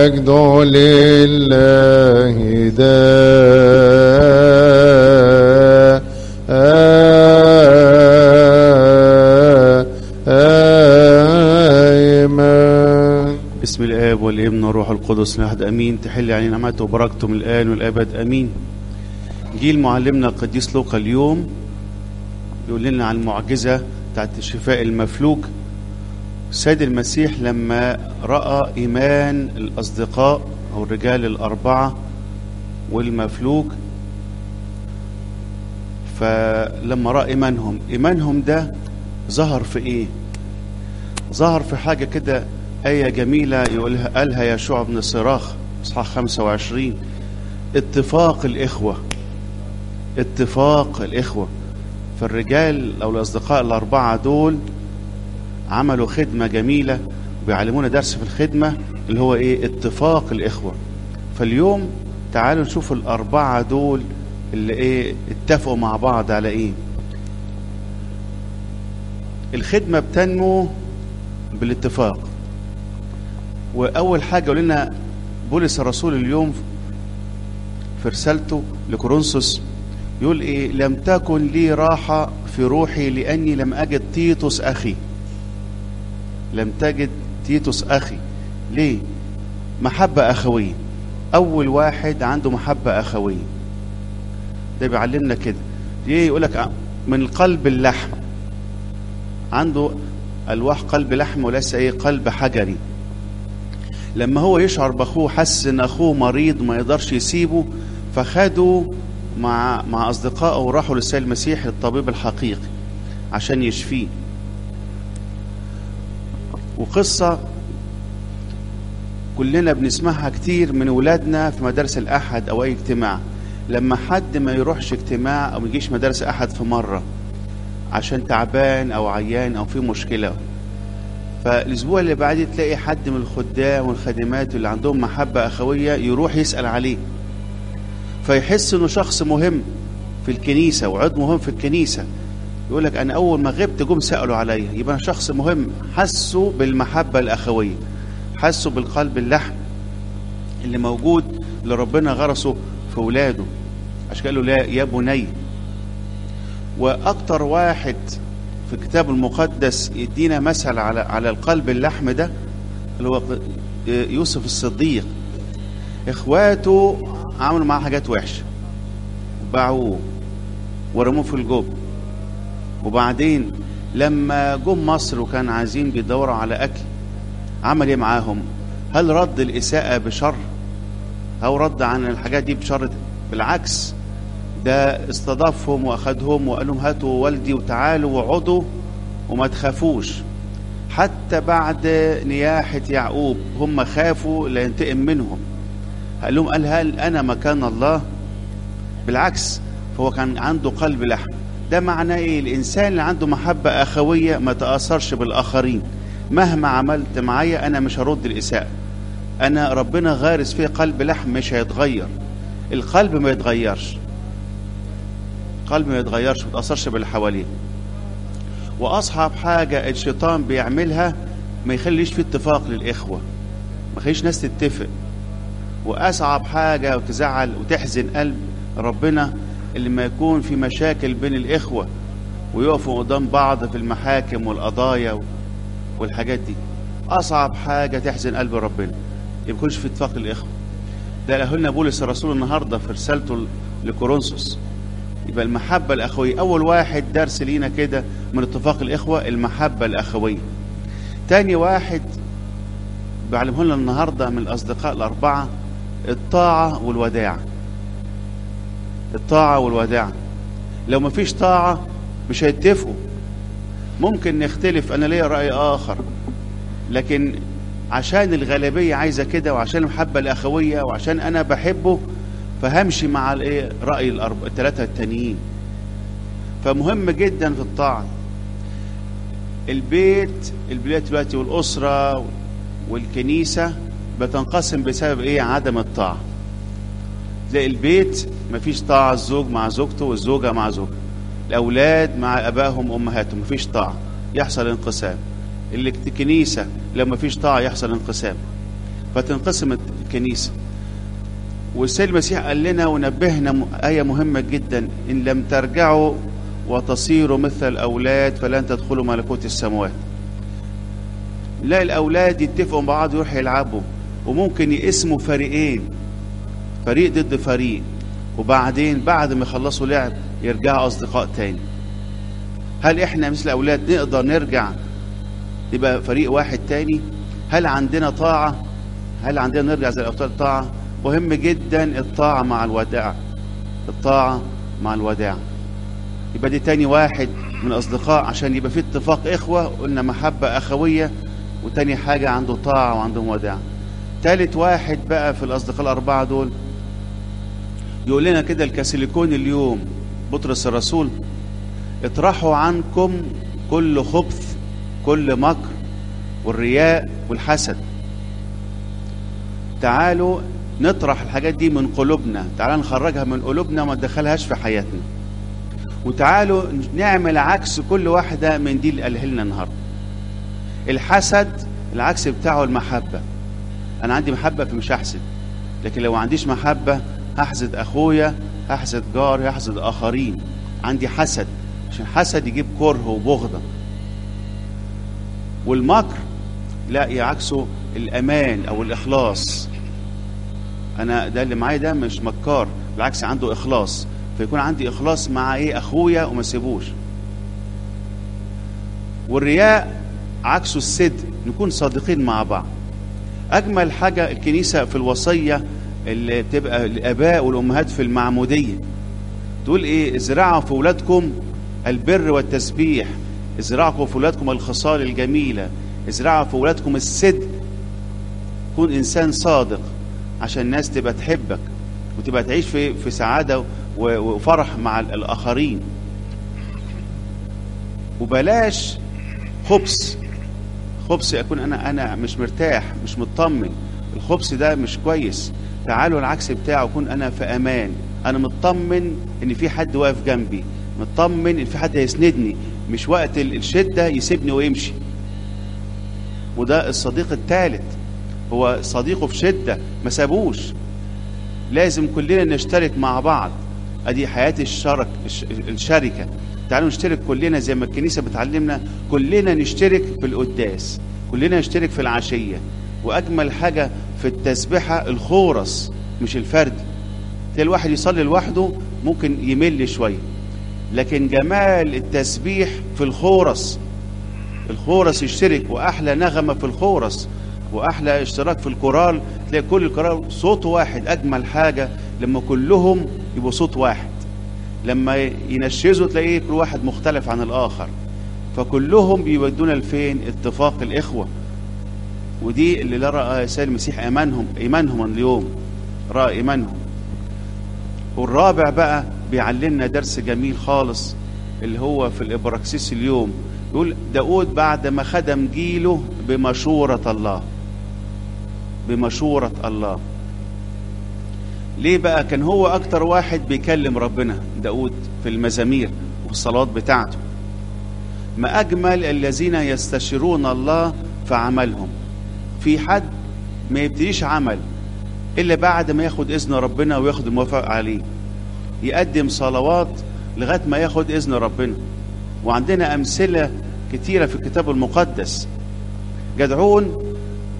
المجد لله دائما بسم الآب والابن والروح القدس الأحد أمين تحل علينا نعمته وبركته من الآن والأبد أمين جيل معلمنا القديس لوقا اليوم يقول لنا عن المعجزة بتاعت شفاء المفلوج السيد المسيح لما رأى إيمان الأصدقاء أو الرجال الأربعة والمفلوج فلما رأى إيمانهم إيمانهم ده ظهر في إيه ظهر في حاجة كده آية جميلة يقولها قالها يشوع بن صراخ إصحاح 25 اتفاق الإخوة اتفاق الإخوة فالرجال أو الأصدقاء الأربعة دول عملوا خدمة جميلة وبيعلمونا درس في الخدمة اللي هو إيه اتفاق الإخوة فاليوم تعالوا نشوف الأربعة دول اللي إيه اتفقوا مع بعض على إيه الخدمة بتنمو بالاتفاق وأول حاجة يقول لنا بولس الرسول اليوم في رسالته لكورنثوس يقول إيه لم تكن لي راحة في روحي لأني لم أجد تيتوس أخي لم تجد تيتوس أخي ليه محبة أخوية أول واحد عنده محبة أخوية ده بيعلمنا كده ليه يقول لك من القلب اللحم عنده ألواح قلب لحم وليس أي قلب حجري لما هو يشعر بأخوه حس إن أخوه مريض ما يقدرش يسيبه فخده مع مع أصدقائه وراحوا للسيد المسيح الطبيب الحقيقي عشان يشفيه وقصة كلنا بنسمعها كتير من ولادنا في مدارس الأحد أو أي اجتماع لما حد ما يروحش اجتماع أو ما يجيش مدارس أحد في مرة عشان تعبان أو عيان أو في مشكلة فالأسبوع اللي بعديه تلاقي حد من الخدام والخادمات اللي عندهم محبة أخوية يروح يسأل عليه فيحس إنه شخص مهم في الكنيسة وعضو مهم في الكنيسة يقول لك أنا أول ما غبت جم سألوا عليا يبقى أنا شخص مهم حسوا بالمحبة الأخوية حسوا بالقلب اللحم اللي موجود اللي ربنا غرسه في ولاده عشان قال له لا يا بني واكتر واحد في الكتاب المقدس يدينا مثل على على القلب اللحم ده اللي هو يوسف الصديق اخواته عملوا معاه حاجات وحشه باعوه ورموه في الجب وبعدين لما جم مصر وكان عايزين بيدوروا على اكل عمل ايه معاهم هل رد الاساءه بشر او رد عن الحاجات دي بشر بالعكس ده استضافهم واخدهم وقال لهم هاتوا والدي وتعالوا وقعدوا وما تخافوش حتى بعد نياحة يعقوب هم خافوا لا ينتقم منهم قال لهم قال هل أنا مكان الله بالعكس فهو كان عنده قلب لحم ده معناه ايه الانسان اللي عنده محبة اخوية ما تأثرش بالاخرين مهما عملت معايا انا مش هرد الاساءة انا ربنا غارس فيه قلب لحم مش هيتغير القلب ما يتغيرش القلب ما يتغيرش ما يتأثرش باللي حواليه وأصعب حاجة الشيطان بيعملها ما يخليش في اتفاق للإخوة ما يخليش ناس تتفق وأصعب حاجة وتزعل وتحزن قلب ربنا اللي ما يكون في مشاكل بين الإخوة ويقفوا قدام بعض في المحاكم والقضايا والحاجات دي أصعب حاجة تحزن قلب ربنا ما يكونش في اتفاق للإخوة ده قاله لنا بولس الرسول النهارده في رسالته لكورنثوس يبقى المحبة الأخوية أول واحد درس لينا كده من اتفاق الإخوة المحبة الأخوية تاني واحد بعلمه لنا النهاردة من الأصدقاء الأربعة الطاعة والوداع الطاعة والوداع لو ما فيش طاعة مش هيتفقوا ممكن نختلف أنا ليا رأي آخر لكن عشان الغالبية عايزة كده وعشان المحبة الأخوية وعشان أنا بحبه فهمشي مع الايه راي الأرب... الثلاثه التانيين فمهم جدا في الطاعه البيت البيت دلوقتي والاسره والكنيسه بتنقسم بسبب ايه عدم الطاعه تلاقي البيت مفيش طاعه الزوج مع زوجته والزوجه مع زوجها الاولاد مع ابائهم وامهاتهم مفيش طاعه يحصل انقسام الكنيسه لو مفيش طاعه يحصل انقسام فتنقسم الكنيسة والسيد المسيح قال لنا ونبهنا آية مهمة جدا إن لم ترجعوا وتصيروا مثل الأولاد فلن تدخلوا ملكوت السماوات لا الأولاد يتفقوا مع بعض يروحوا يلعبوا وممكن يقسموا فريقين فريق ضد فريق وبعدين بعد ما يخلصوا لعب يرجعوا أصدقاء تاني هل إحنا مثل الأولاد نقدر نرجع يبقى فريق واحد تاني هل عندنا طاعة هل عندنا نرجع زي الأبطال طاعة مهم جدا الطاعة مع الوداع الطاعة مع الوداع يبقى دي تاني واحد من الأصدقاء عشان يبقى في اتفاق إخوة قلنا محبة أخوية وتاني حاجة عنده طاعة وعنده وداع تالت واحد بقى في الأصدقاء الأربعة دول يقول لنا كده الكاسيليكون اليوم بطرس الرسول اطرحوا عنكم كل خبث كل مكر والرياء والحسد تعالوا نطرح الحاجات دي من قلوبنا تعالوا نخرجها من قلوبنا وما ندخلهاش في حياتنا وتعالوا نعمل عكس كل واحدة من دي اللي قالها لنا النهاردة الحسد العكس بتاعه المحبة أنا عندي محبة فمش هحسد لكن لو ما عنديش محبة هحسد أخويا هحسد جار هحسد آخرين عندي حسد عشان حسد يجيب كره وبغضة والمكر لا يعكسه الأمان أو الإخلاص أنا ده اللي معايا ده مش مكار بالعكس عنده إخلاص فيكون عندي إخلاص مع إيه أخويا وما سيبوش والرياء عكسه الصدق نكون صادقين مع بعض أجمل حاجة الكنيسة في الوصية اللي بتبقى الآباء والأمهات في المعمودية تقول إيه ازرعوا في أولادكم البر والتسبيح ازرعوا في أولادكم الخصال الجميلة ازرعوا في أولادكم الصدق كون إنسان صادق عشان الناس تبقى تحبك وتبقى تعيش في في سعادة وفرح مع الآخرين وبلاش خبث خبث يكون انا انا مش مرتاح مش مطمن الخبث ده مش كويس تعالوا العكس بتاعه اكون انا في امان انا مطمن ان في حد واقف جنبي مطمن ان في حد هيسندني مش وقت الشده يسيبني ويمشي وده الصديق الثالث هو صديقه في شده ما سابوش لازم كلنا نشترك مع بعض ادي حياه الشرك الشركه تعالوا نشترك كلنا زي ما الكنيسه بتعلمنا كلنا نشترك في القداس كلنا نشترك في العشيه واجمل حاجه في التسبحه الخورس مش الفرد تلاقي الواحد يصلي لوحده ممكن يمل شويه لكن جمال التسبيح في الخورس الخورس يشترك واحلى نغمه في الخورس واحلى اشتراك في الكورال تلاقي كل الكورال صوت واحد اجمل حاجه لما كلهم يبقوا صوت واحد لما ينشزوا تلاقيه كل واحد مختلف عن الآخر فكلهم بيودونا لفين اتفاق الإخوة ودي اللي لا رأى سيد المسيح إيمانهم إيمانهم اليوم رأى إيمانهم والرابع بقى بيعلمنا درس جميل خالص اللي هو في الإبراكسيس اليوم يقول داود بعد ما خدم جيله بمشورة الله بمشورة الله ليه بقى كان هو اكتر واحد بيكلم ربنا داود في المزامير وفي الصلوات بتاعته ما اجمل الذين يستشيرون الله في عملهم في حد ما يبتديش عمل الا بعد ما ياخد اذن ربنا وياخد الموافقه عليه يقدم صلوات لغايه ما ياخد اذن ربنا وعندنا امثله كتيره في الكتاب المقدس جدعون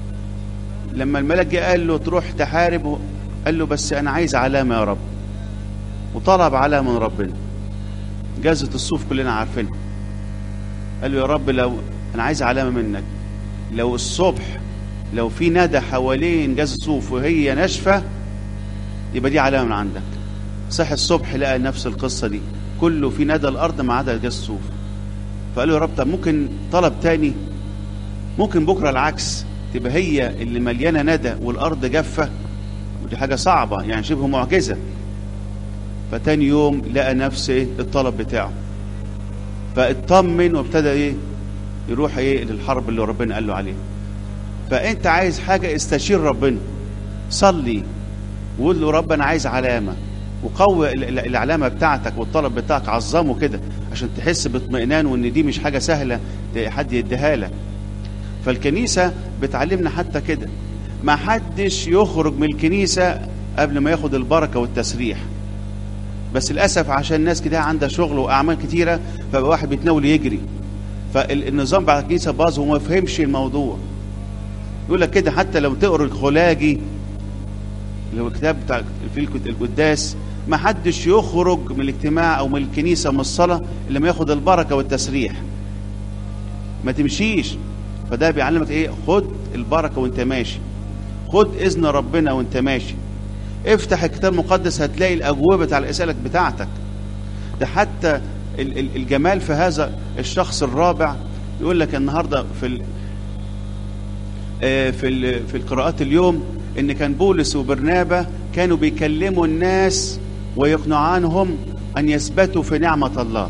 لما الملك جه قال له تروح تحارب قال له بس انا عايز علامه يا رب وطلب علامه من ربنا جازة الصوف كلنا عارفينها قال له يا رب لو انا عايز علامه منك لو الصبح لو في ندى حوالين جاز الصوف وهي ناشفه يبقى دي علامه من عندك صح الصبح لقى نفس القصه دي كله في ندى الارض ما عدا جاز الصوف فقال له يا رب طب ممكن طلب تاني ممكن بكره العكس تبقى هي اللي مليانه ندى والارض جافه ودي حاجة صعبة يعني شبه معجزة فتاني يوم لقى نفس ايه الطلب بتاعه فاطمن وابتدى ايه يروح ايه للحرب اللي ربنا قال له عليها فانت عايز حاجة استشير ربنا صلي وقول له رب انا عايز علامة وقوي العلامة بتاعتك والطلب بتاعك عظمه كده عشان تحس باطمئنان وان دي مش حاجة سهلة حد يديها لك فالكنيسة بتعلمنا حتى كده ما حدش يخرج من الكنيسة قبل ما ياخد البركة والتسريح بس للأسف عشان الناس كده عندها شغل وأعمال كتيرة فبقى واحد بيتناول يجري فالنظام بتاع الكنيسة باظ وما فهمش الموضوع يقول لك كده حتى لو تقروا الخلاجي اللي هو الكتاب بتاع في القداس ما حدش يخرج من الاجتماع او من الكنيسه من الصلاه الا لما ياخد البركه والتسريح ما تمشيش فده بيعلمك ايه خد البركه وانت ماشي خد اذن ربنا وانت ماشي افتح الكتاب المقدس هتلاقي الاجوبه على الاسئله بتاعتك ده حتى الجمال في هذا الشخص الرابع يقول لك النهارده في في في القراءات اليوم ان كان بولس وبرنابا كانوا بيكلموا الناس ويقنعانهم ان يثبتوا في نعمه الله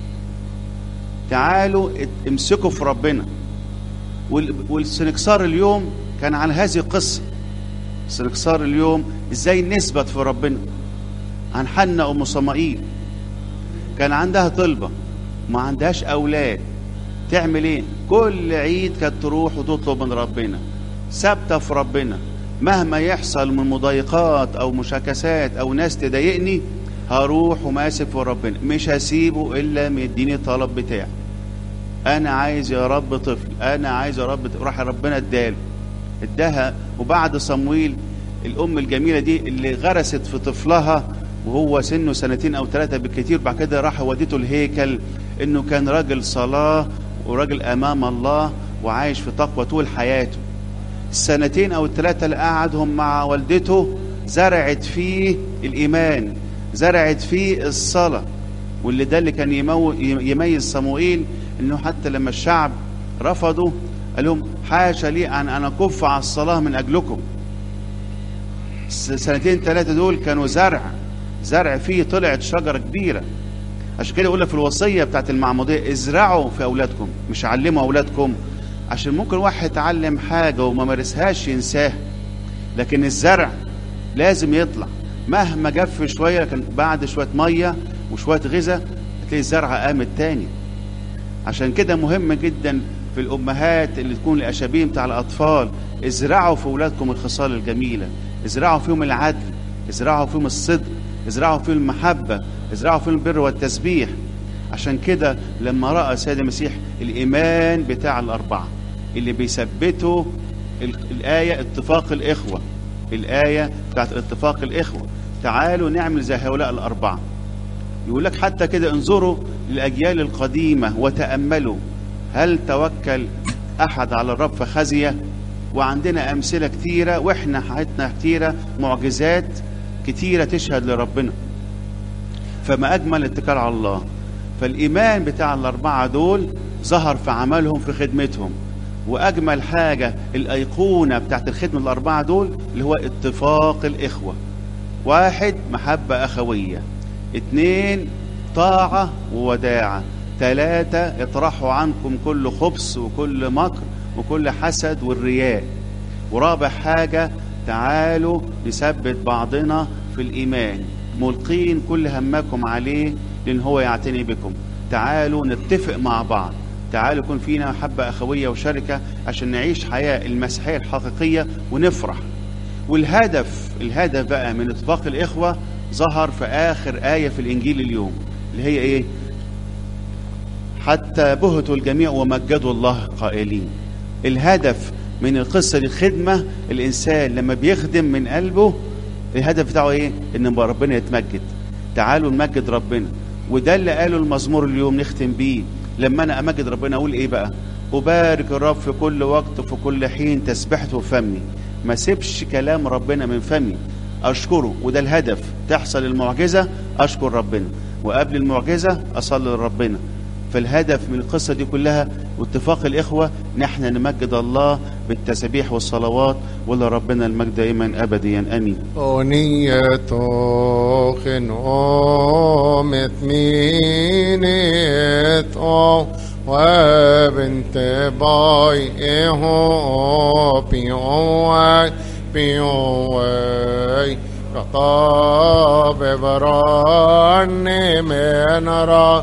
تعالوا امسكوا في ربنا والسنكسار اليوم كان على هذه القصه سنكسار اليوم ازاي نثبت في ربنا عن حنا ام صمائيل كان عندها طلبه ما عندهاش اولاد تعمل ايه كل عيد كانت تروح وتطلب من ربنا ثابته في ربنا مهما يحصل من مضايقات او مشاكسات او ناس تضايقني هروح وماسك في ربنا مش هسيبه الا ما يديني الطلب بتاعي انا عايز يا رب طفل انا عايز يا رب راح ربنا اداله اداها وبعد صمويل الام الجميله دي اللي غرست في طفلها وهو سنه سنتين او ثلاثه بالكثير بعد كده راح وديته الهيكل انه كان راجل صلاه وراجل امام الله وعايش في تقوى طول حياته السنتين او الثلاثه اللي قعدهم مع والدته زرعت فيه الايمان زرعت فيه الصلاه واللي ده اللي كان يمو يميز صموئيل انه حتى لما الشعب رفضوا قال لهم حاشا لي ان انا كف على الصلاه من اجلكم السنتين ثلاثه دول كانوا زرع زرع فيه طلعت شجره كبيره عشان كده يقول لك في الوصيه بتاعت المعموديه ازرعوا في اولادكم مش علموا اولادكم عشان ممكن واحد يتعلم حاجه وما مارسهاش ينساها لكن الزرع لازم يطلع مهما جف شويه لكن بعد شويه ميه وشويه غذاء تلاقي الزرعه قامت تاني عشان كده مهم جدا في الامهات اللي تكون الاشابين بتاع الاطفال ازرعوا في اولادكم الخصال الجميله ازرعوا فيهم العدل ازرعوا فيهم الصدق ازرعوا فيهم المحبه ازرعوا فيهم البر والتسبيح عشان كده لما راى سيد المسيح الايمان بتاع الاربعه اللي بيثبتوا الايه اتفاق الاخوه الايه بتاعت اتفاق الاخوه تعالوا نعمل زي هؤلاء الاربعه يقول لك حتى كده انظروا للاجيال القديمه وتاملوا هل توكل احد على الرب فخزي وعندنا امثله كتيره واحنا حياتنا كتيره معجزات كتيره تشهد لربنا فما اجمل الاتكال على الله فالايمان بتاع الاربعه دول ظهر في عملهم في خدمتهم واجمل حاجه الايقونه بتاعت الخدمه الاربعه دول اللي هو اتفاق الاخوه واحد محبه اخويه اتنين طاعه ووداعه ثلاثة اطرحوا عنكم كل خبث وكل مكر وكل حسد والرياء ورابع حاجة تعالوا نثبت بعضنا في الإيمان ملقين كل همكم عليه لأن هو يعتني بكم تعالوا نتفق مع بعض تعالوا يكون فينا محبة أخوية وشركة عشان نعيش حياة المسيحية الحقيقية ونفرح والهدف الهدف بقى من اتفاق الإخوة ظهر في آخر آية في الإنجيل اليوم اللي هي إيه حتى بهتوا الجميع ومجدوا الله قائلين الهدف من القصة دي الخدمة الإنسان لما بيخدم من قلبه الهدف بتاعه إيه؟ إن ربنا يتمجد تعالوا نمجد ربنا وده اللي قاله المزمور اليوم نختم بيه لما أنا أمجد ربنا أقول إيه بقى؟ أبارك الرب في كل وقت وفي كل حين تسبحته فمي ما سيبش كلام ربنا من فمي أشكره وده الهدف تحصل المعجزة أشكر ربنا وقبل المعجزة أصلي لربنا فالهدف من القصة دي كلها واتفاق الإخوة نحن نمجد الله بالتسبيح والصلوات ولربنا المجد دائما أبديا أمين أنية خنومت مينت أو وبنت باي إيهو بيوي بيوي رطاب براني من را